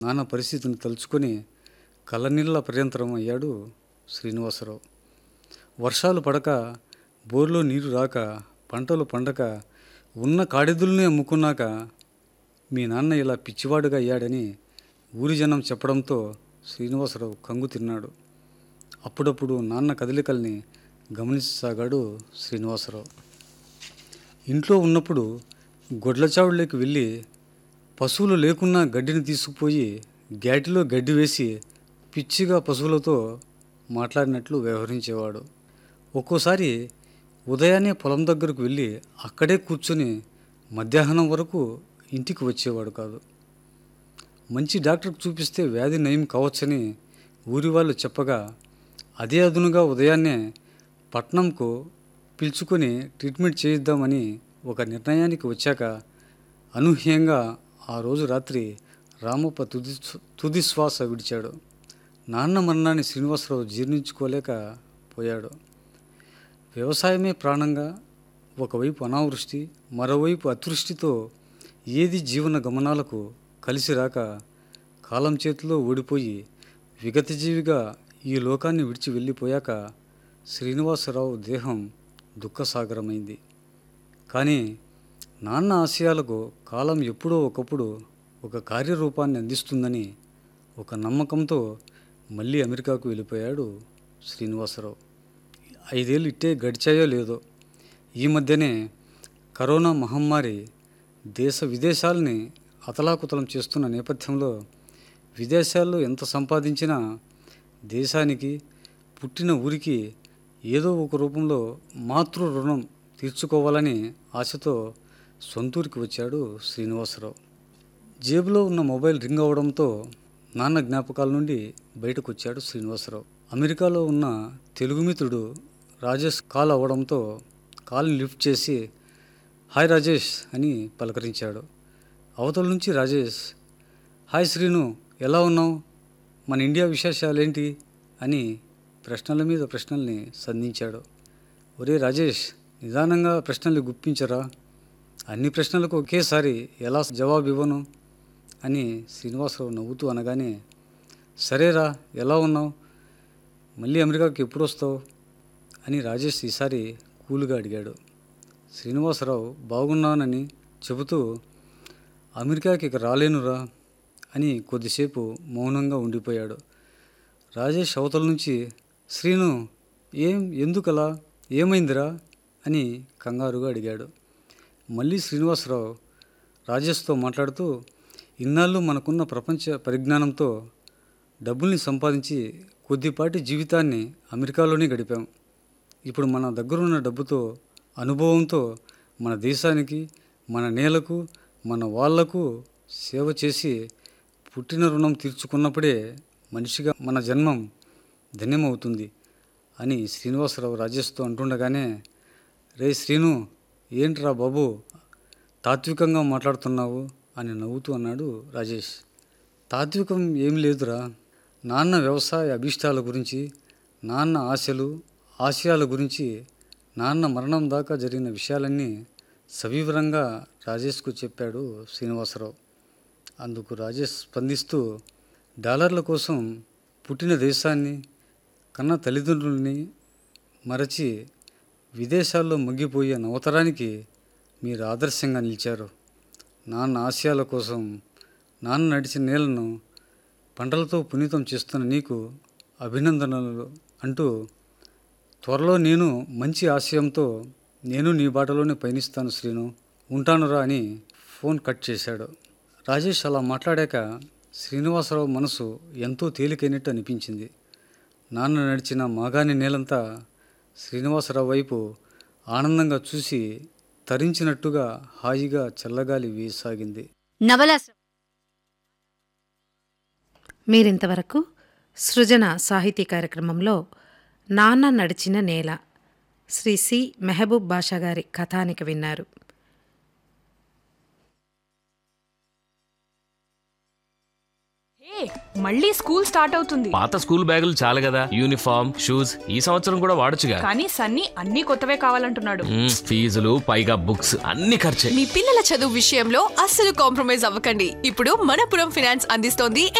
నాన్న పరిస్థితిని తలుచుకొని కళ్ళనీళ్ళ పర్యంతరం అయ్యాడు శ్రీనివాసరావు వర్షాలు పడక బోర్లో నీరు రాక పంటలు పండక ఉన్న కాడెదుల్ని అమ్ముకున్నాక మీ నాన్న ఇలా పిచ్చివాడుగా అయ్యాడని ఊరి జనం చెప్పడంతో శ్రీనివాసరావు కంగు తిన్నాడు అప్పుడప్పుడు నాన్న కదలికల్ని గమనించసాగాడు శ్రీనివాసరావు ఇంట్లో ఉన్నప్పుడు గొడ్లచావుడిలోకి వెళ్ళి పశువులు లేకున్నా గడ్డిని తీసుకుపోయి గ్యాటిలో గడ్డి వేసి పిచ్చిగా పశువులతో మాట్లాడినట్లు వ్యవహరించేవాడు ఒక్కోసారి ఉదయాన్నే పొలం దగ్గరకు వెళ్ళి అక్కడే కూర్చొని మధ్యాహ్నం వరకు ఇంటికి వచ్చేవాడు కాదు మంచి డాక్టర్కి చూపిస్తే వ్యాధి నయం కావచ్చని ఊరి వాళ్ళు చెప్పగా అదే అదునుగా ఉదయాన్నే పట్నంకు పిలుచుకొని ట్రీట్మెంట్ చేయిద్దామని ఒక నిర్ణయానికి వచ్చాక అనూహ్యంగా ఆ రోజు రాత్రి రామప్ప తుది తుది శ్వాస విడిచాడు నాన్న మరణాన్ని శ్రీనివాసరావు జీర్ణించుకోలేక పోయాడు వ్యవసాయమే ప్రాణంగా ఒకవైపు అనావృష్టి మరోవైపు అతృష్టితో ఏది జీవన గమనాలకు కలిసి రాక కాలం చేతిలో ఓడిపోయి విగతజీవిగా ఈ లోకాన్ని విడిచి వెళ్ళిపోయాక శ్రీనివాసరావు దేహం దుఃఖసాగరమైంది కానీ నాన్న ఆశయాలకు కాలం ఎప్పుడో ఒకప్పుడు ఒక కార్యరూపాన్ని అందిస్తుందని ఒక నమ్మకంతో మళ్ళీ అమెరికాకు వెళ్ళిపోయాడు శ్రీనివాసరావు ఐదేళ్ళు ఇట్టే గడిచాయో లేదో ఈ మధ్యనే కరోనా మహమ్మారి దేశ విదేశాలని అతలాకుతలం చేస్తున్న నేపథ్యంలో విదేశాల్లో ఎంత సంపాదించినా దేశానికి పుట్టిన ఊరికి ఏదో ఒక రూపంలో మాతృ రుణం తీర్చుకోవాలని ఆశతో సొంతూరికి వచ్చాడు శ్రీనివాసరావు జేబులో ఉన్న మొబైల్ రింగ్ అవడంతో నాన్న జ్ఞాపకాల నుండి బయటకు వచ్చాడు శ్రీనివాసరావు అమెరికాలో ఉన్న తెలుగు మిత్రుడు రాజేష్ కాల్ అవ్వడంతో కాల్ని లిఫ్ట్ చేసి హాయ్ రాజేష్ అని పలకరించాడు అవతల నుంచి రాజేష్ హాయ్ శ్రీను ఎలా ఉన్నావు మన ఇండియా విశేషాలేంటి అని ప్రశ్నల మీద ప్రశ్నల్ని సంధించాడు ఒరే రాజేష్ నిదానంగా ప్రశ్నల్ని గుప్పించరా అన్ని ప్రశ్నలకు ఒకేసారి ఎలా జవాబు ఇవ్వను అని శ్రీనివాసరావు నవ్వుతూ అనగానే సరేరా ఎలా ఉన్నావు మళ్ళీ అమెరికాకి ఎప్పుడు వస్తావు అని రాజేష్ ఈసారి కూలుగా అడిగాడు శ్రీనివాసరావు బాగున్నానని చెబుతూ అమెరికాకి ఇక రాలేనురా అని కొద్దిసేపు మౌనంగా ఉండిపోయాడు రాజేష్ అవతల నుంచి శ్రీను ఏం ఎందుకలా ఏమైందిరా అని కంగారుగా అడిగాడు మళ్ళీ శ్రీనివాసరావు రాజేష్తో మాట్లాడుతూ ఇన్నాళ్ళు మనకున్న ప్రపంచ పరిజ్ఞానంతో డబ్బుల్ని సంపాదించి కొద్దిపాటి జీవితాన్ని అమెరికాలోనే గడిపాం ఇప్పుడు మన దగ్గరున్న డబ్బుతో అనుభవంతో మన దేశానికి మన నేలకు మన వాళ్లకు సేవ చేసి పుట్టిన రుణం తీర్చుకున్నప్పుడే మనిషిగా మన జన్మం ధన్యమవుతుంది అని శ్రీనివాసరావు రాజేష్తో అంటుండగానే రే శ్రీను ఏంట్రా బాబు తాత్వికంగా మాట్లాడుతున్నావు అని నవ్వుతూ అన్నాడు రాజేష్ తాత్వికం ఏం లేదురా నాన్న వ్యవసాయ అభిష్టాల గురించి నాన్న ఆశలు ఆశయాల గురించి నాన్న మరణం దాకా జరిగిన విషయాలన్నీ సవివరంగా రాజేష్కు చెప్పాడు శ్రీనివాసరావు అందుకు రాజేష్ స్పందిస్తూ డాలర్ల కోసం పుట్టిన దేశాన్ని కన్న తల్లిదండ్రుల్ని మరచి విదేశాల్లో ముగ్గిపోయే నవతరానికి మీరు ఆదర్శంగా నిలిచారు నాన్న ఆశయాల కోసం నాన్న నడిచిన నేలను పంటలతో పునీతం చేస్తున్న నీకు అభినందనలు అంటూ త్వరలో నేను మంచి ఆశయంతో నేను నీ బాటలోనే పయనిస్తాను శ్రీను ఉంటానురా అని ఫోన్ కట్ చేశాడు రాజేష్ అలా మాట్లాడాక శ్రీనివాసరావు మనసు ఎంతో తేలికైనట్టు అనిపించింది నాన్న నడిచిన మాగాని నేలంతా శ్రీనివాసరావు వైపు ఆనందంగా చూసి తరించినట్టుగా హాయిగా చల్లగాలి వీసాగింది నవల మీరింతవరకు సృజన సాహితీ కార్యక్రమంలో నాన్న నడిచిన నేల శ్రీ సి మెహబూబ్ బాషా గారి కథానిక విన్నారు హే మళ్ళీ స్కూల్ స్టార్ట్ అవుతుంది పాత స్కూల్ బ్యాగులు చాలు కదా యూనిఫామ్ షూస్ ఈ సంవత్సరం కూడా వాడొచ్చుగా కానీ సన్నీ అన్ని కొత్తవే కావాలంటున్నాడు మ్మ్, ఫీజులు పైగా బుక్స్ అన్ని ఖర్చే మీ పిల్లల చదువు విషయంలో అస్సలు కాంప్రమైజ్ అవ్వకండి ఇప్పుడు మనపురం ఫినాన్స్ అందిస్తోంది